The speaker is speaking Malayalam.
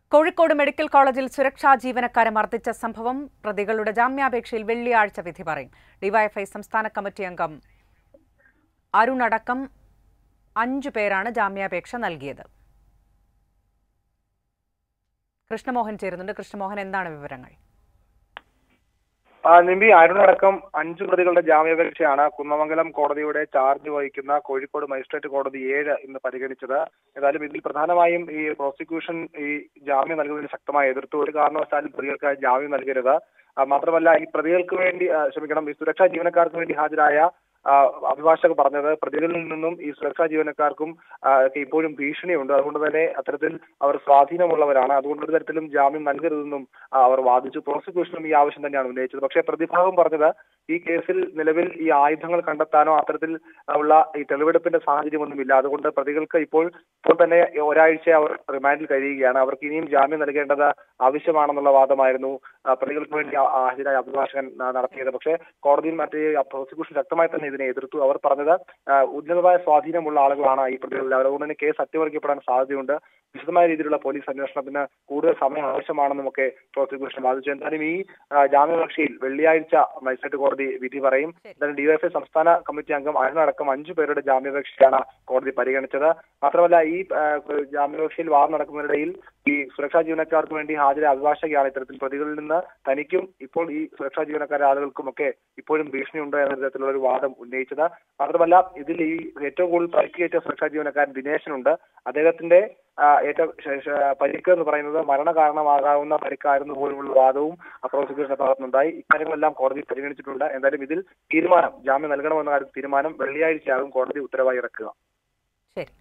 കോഴിക്കോട് മെഡിക്കൽ കോളേജിൽ സുരക്ഷാ ജീവനക്കാരെ മർദ്ദിച്ച സംഭവം പ്രതികളുടെ ജാമ്യാപേക്ഷയിൽ വെള്ളിയാഴ്ച വിധി പറയും ഡിവൈഎഫ്ഐ സംസ്ഥാന കമ്മിറ്റി അംഗം അരുൺ അടക്കം അഞ്ചു പേരാണ് ജാമ്യാപേക്ഷ നൽകിയത് കൃഷ്ണമോഹൻ ചേരുന്നുണ്ട് കൃഷ്ണമോഹൻ എന്താണ് വിവരങ്ങൾ ആ, നിമ്പി അരുണടക്കം അഞ്ചു പ്രതികളുടെ ജാമ്യാപേക്ഷയാണ് കുന്നമംഗലം കോടതിയുടെ ചാർജ് വഹിക്കുന്ന കോഴിക്കോട് മജിസ്ട്രേറ്റ് കോടതി ഏഴ് ഇന്ന് പരിഗണിച്ചത് ഏതായാലും ഇതിൽ പ്രധാനമായും ഈ പ്രോസിക്യൂഷൻ ഈ ജാമ്യം നൽകുന്നതിന് ശക്തമായി എതിർത്തു ഒരു കാരണവശാലും പ്രതികൾക്ക് ജാമ്യം നൽകരുത് ആ, മാത്രമല്ല ഈ പ്രതികൾക്ക് വേണ്ടി ആ, ക്ഷമിക്കണം ഈ സുരക്ഷാ ജീവനക്കാർക്ക് വേണ്ടി ഹാജരായ ആ, അഭിഭാഷകർ പറഞ്ഞത് പ്രതികളിൽ നിന്നും ഈ സുരക്ഷാ ജീവനക്കാർക്കും ആ, ഒക്കെ ഇപ്പോഴും ഭീഷണിയുണ്ട് അതുകൊണ്ട് തന്നെ അത്തരത്തിൽ അവർ സ്വാധീനമുള്ളവരാണ് അതുകൊണ്ട് ഒരു തരത്തിലും ജാമ്യം നൽകരുതെന്നും ആ, അവർ വാദിച്ചു പ്രോസിക്യൂഷനും ഈ ആവശ്യം തന്നെയാണ് ഉന്നയിച്ചത് പക്ഷേ പ്രതിഭാഗം പറഞ്ഞത് ഈ കേസിൽ നിലവിൽ ഈ ആയുധങ്ങൾ കണ്ടെത്താനോ അത്തരത്തിൽ ഉള്ള ഈ തെളിവെടുപ്പിന്റെ സാഹചര്യമൊന്നുമില്ല അതുകൊണ്ട് പ്രതികൾക്ക് ഇപ്പോൾ ഇപ്പോൾ തന്നെ ഒരാഴ്ച അവർ റിമാൻഡിൽ കഴിയുകയാണ് അവർക്ക് ഇനിയും ജാമ്യം നൽകേണ്ടത് ആവശ്യമാണെന്നുള്ള വാദമായിരുന്നു ആ, പ്രതികൾക്ക് വേണ്ടി ആ- ഹാജരായ അഭിഭാഷകൻ ആ, നടത്തിയത് പക്ഷേ കോടതിയിൽ മറ്റേ പ്രോസിക്യൂഷൻ ശക്തമായി തന്നെ ഇതിനെ എതിർത്തു അവർ പറഞ്ഞത് ആ, ഉന്നതമായ സ്വാധീനമുള്ള ആളുകളാണ് ഈ പ്രതികളിൽ അതുകൊണ്ട് തന്നെ കേസ് അട്ടിമറിക്കപ്പെടാൻ സാധ്യതയുണ്ട് വിശദമായ രീതിയിലുള്ള പോലീസ് അന്വേഷണത്തിന് കൂടുതൽ സമയം ആവശ്യമാണെന്നുമൊക്കെ പ്രോസിക്യൂഷൻ വാദിച്ചു എന്തായാലും ഈ ആ, ജാമ്യാപേക്ഷയിൽ വെള്ളിയാഴ്ച മജിസ്ട്രേറ്റ് കോടതി വിധി പറയും എന്തായാലും ഡിവൈഎഫ്ഐ സംസ്ഥാന കമ്മിറ്റി അംഗം അരുണടക്കം അഞ്ചു പേരുടെ ജാമ്യാപേക്ഷയാണ് കോടതി പരിഗണിച്ചത് മാത്രമല്ല ഈ ആ, ജാമ്യാപേക്ഷയിൽ വാദം നടക്കുന്നതിനിടയിൽ ഈ സുരക്ഷാ ജീവനക്കാർക്ക് വേണ്ടി ഹാജരായ അഭിഭാഷകയാണ് ഇത്തരത്തിൽ പ്രതികളിൽ നിന്ന് തനിക്കും ഇപ്പോൾ ഈ സുരക്ഷാ ജീവനക്കാരെ ആളുകൾക്കും ഒക്കെ ഇപ്പോഴും ഭീഷണിയുണ്ട് എന്ന തരത്തിലുള്ള ഒരു വാദം ഉന്നയിച്ചത് മാത്രമല്ല ഇതിൽ ഈ ഏറ്റവും കൂടുതൽ പരിക്കേറ്റ സുരക്ഷാ ജീവനക്കാരൻ ദിനേശനുണ്ട് അദ്ദേഹത്തിന്റെ ആ, ഏറ്റവും ശ- ശ- പരിക്ക് എന്ന് പറയുന്നത് മരണ കാരണമാകാവുന്ന പരിക്കായിരുന്നു പോലുള്ള വാദവും പ്രോസിക്യൂഷന്റെ ഭാഗത്തുനിന്നുണ്ടായി ഇക്കാര്യങ്ങളെല്ലാം കോടതി പരിഗണിച്ചിട്ടുണ്ട് എന്തായാലും ഇതിൽ തീരുമാനം ജാമ്യം നൽകണമെന്ന കാര്യത്തിൽ തീരുമാനം വെള്ളിയാഴ്ചയാകും കോടതി ഉത്തരവായി ഇറക്കുക ശരി